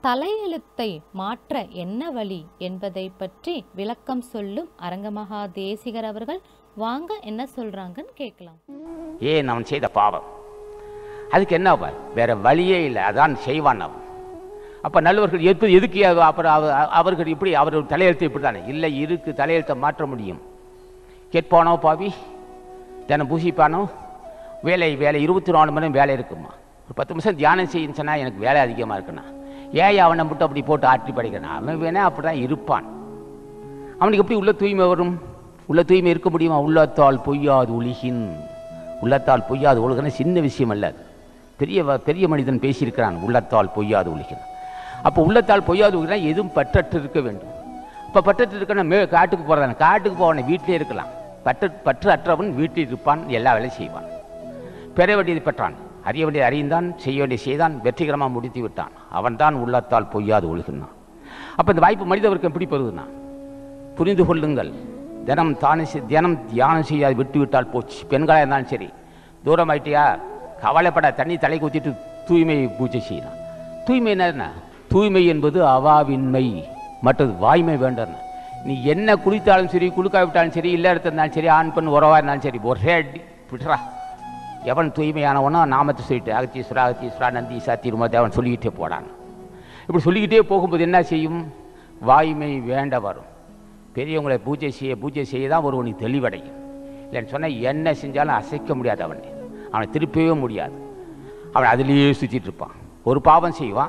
தலையெழுத்தை மாற்ற என்ன வழி என்பதை பற்றி விளக்கம் சொல்லும் அரங்கமகா தேசிகர் அவர்கள் வாங்க என்ன சொல்றாங்கன்னு கேட்கலாம் ஏன் அவன் செய்த பாவம் அதுக்கு என்ன பார் வேற வழியே இல்லை அதான் செய்வான் அவன் அப்போ நல்லவர்கள் எப்போ எதுக்கு அவ- அப்புறம் அவ- அவர்கள் இப்படி அவர் தலையெழுத்து இப்படி தானே இல்லை இருக்கு தலையெழுத்தை மாற்ற முடியும் கேட்பானோ பாவி தினம் பூசிப்பானோ வேலை வேலை இருபத்தி நாலு மணி நேரம் வேலை இருக்குமா ஒரு பத்து நிமிஷம் தியானம் செய்யுன்னு சொன்னால் எனக்கு வேலை அதிகமாக இருக்குண்ணா ஏன் அவனை மட்டும் அப்படி போட்டு ஆட்டி படிக்கிறான் அவன் வேணா அப்படி தான் இருப்பான் அவனுக்கு எப்படி உள்ள தூய்மை வரும் உள்ள தூய்மை இருக்க முடியுமா உள்ளத்தால் பொய்யாது ஒழுகின் உள்ளத்தால் பொய்யாது ஒழுகின சின்ன விஷயம் அல்ல அது பெரிய வ- பெரிய மனிதன் பேசியிருக்கிறான் உள்ளத்தால் பொய்யாது ஒழுகின் அப்போ உள்ளத்தால் பொய்யாது ஒழுகினா எதுவும் பற்றற்று இருக்க வேண்டும் இப்போ பற்றற்று இருக்கணும் மே காட்டுக்கு போகிறதான காட்டுக்கு போவானே வீட்டிலே இருக்கலாம் பற்று பற்று அற்றவன் வீட்டில் இருப்பான் எல்லா வேலையும் செய்வான் பெற வேண்டியது பெற்றான் அறிய வேண்டியது அறிந்தான் செய்ய வேண்டிய செய்தான் வெற்றிகரமாக முடித்து விட்டான் அவன்தான் உள்ளத்தால் பொய்யாது ஒழுகினான் அப்போ இந்த வாய்ப்பு மனிதவருக்கு எப்படி பெறுதுன்னா புரிந்து கொள்ளுங்கள் தினம் தானே செய்- தினம் தியானம் செய்யாது விட்டு விட்டால் போச்சு பெண்களாக இருந்தாலும் சரி தூரமாயிட்டியா கவலைப்பட தண்ணி தலை ஊற்றிட்டு தூய்மை பூஜை செய்யலாம் தூய்மை என்ன தூய்மை என்பது அவாவின்மை மற்றது வாய்மை வேண்டாம் நீ என்ன குளித்தாலும் சரி குளிக்காவிட்டாலும் சரி இல்லை இருந்தாலும் சரி ஆண் பெண் உறவாக இருந்தாலும் சரி ஒரே அடி விட்டுறா எவன் தூய்மையானவனோ நாமத்தை சொல்லிட்டு அகத்தீஸ்வரா அகத்தீஸ்வரா நந்தீசா திருமதி சொல்லிக்கிட்டே போடான் இப்படி சொல்லிக்கிட்டே போகும்போது என்ன செய்யும் வாய்மை வேண்ட வரும் பெரியவங்களை பூஜை செய்ய பூஜை செய்ய தான் ஒருவனுக்கு தெளிவடையும் இல்லைன்னு சொன்னால் என்ன செஞ்சாலும் அசைக்க முடியாது அவனை அவனை திருப்பவே முடியாது அவன் அதிலேயே சுற்றிட்டு இருப்பான் ஒரு பாவம் செய்வான்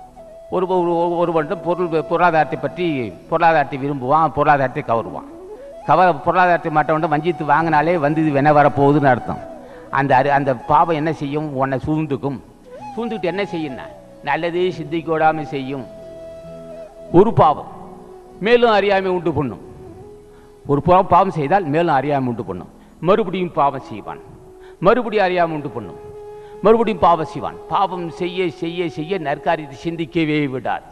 ஒரு ஒரு ஒருவன் பொருள் பொருளாதாரத்தை பற்றி பொருளாதாரத்தை விரும்புவான் பொருளாதாரத்தை கவருவான் கவர பொருளாதாரத்தை மற்றவன் வஞ்சித்து வாங்கினாலே வந்து இது வென வரப்போகுதுன்னு அர்த்தம் அந்த அறி அந்த பாவம் என்ன செய்யும் உன்னை சூழ்ந்துக்கும் சூழ்ந்துக்கிட்டு என்ன செய்யும்னா நல்லதே சிந்திக்கோடாமல் செய்யும் ஒரு பாவம் மேலும் அறியாமை உண்டு பண்ணும் ஒரு பா- பாவம் செய்தால் மேலும் அறியாமை உண்டு பண்ணும் மறுபடியும் பாவம் செய்வான் மறுபடியும் அறியாமை உண்டு பண்ணும் மறுபடியும் பாவம் செய்வான் பாவம் செய்ய செய்ய செய்ய நற்காரியத்தை சிந்திக்கவே விடாது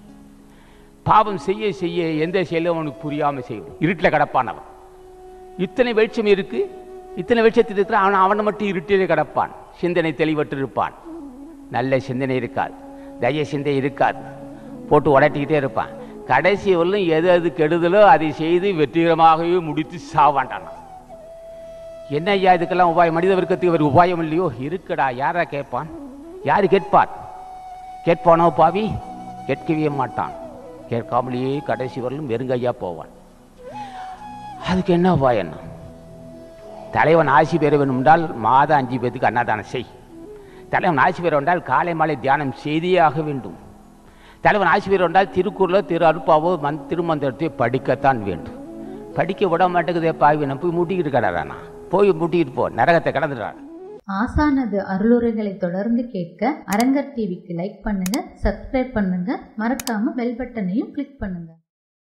பாவம் செய்ய செய்ய எந்த செயலும் அவனுக்கு புரியாமல் செய்யும் இருட்டில் கிடப்பான் அவன் இத்தனை வெளிச்சம் இருக்கு இத்தனை வெளிச்சத்தில் இருக்கிற அவன் அவனை மட்டும் இருட்டிலே கிடப்பான் சிந்தனை தெளிவற்று இருப்பான் நல்ல சிந்தனை இருக்காது தய சிந்தை இருக்காது போட்டு உடட்டிக்கிட்டே இருப்பான் கடைசி வரலும் எது எது கெடுதலோ அதை செய்து வெற்றிகரமாகவே முடித்து சாவாண்டான் அவன். என்ன ஐயா இதுக்கெல்லாம் உபாயம் மனித வர்க்கத்துக்கு ஒரு உபாயம் இல்லையோ இருக்குடா யாரா கேட்பான் யாரு கேட்பார் கேட்பானோ பாவி கேட்கவே மாட்டான் கேட்காமலேயே கடைசி வரலும் வெறுங்கையா போவான் அதுக்கு என்ன உபாயம் தலைவன் ஆசி பெற வேண்டும் என்றால் மாதம் அஞ்சு பேத்துக்கு அன்னதானம் செய் தலைவன் ஆசி பெற வேண்டால் காலை மாலை தியானம் செய்தே ஆக வேண்டும் தலைவன் ஆசி பெற வேண்டால் திருக்குறளோ திரு அருப்பாவோ மந் திருமந்திரத்தை படிக்கத்தான் வேண்டும் படிக்க விட மாட்டேங்குதே பாவி நான் போய் முட்டிக்கிட்டு கிடறானா போய் முட்டிக்கிட்டு போ நரகத்தை கடந்துடுறான் ஆசானது அருளுரைகளை தொடர்ந்து கேட்க அரங்கர் டிவிக்கு லைக் பண்ணுங்க சப்ஸ்கிரைப் பண்ணுங்க மறக்காம பெல் பட்டனையும் கிளிக் பண்ணுங்க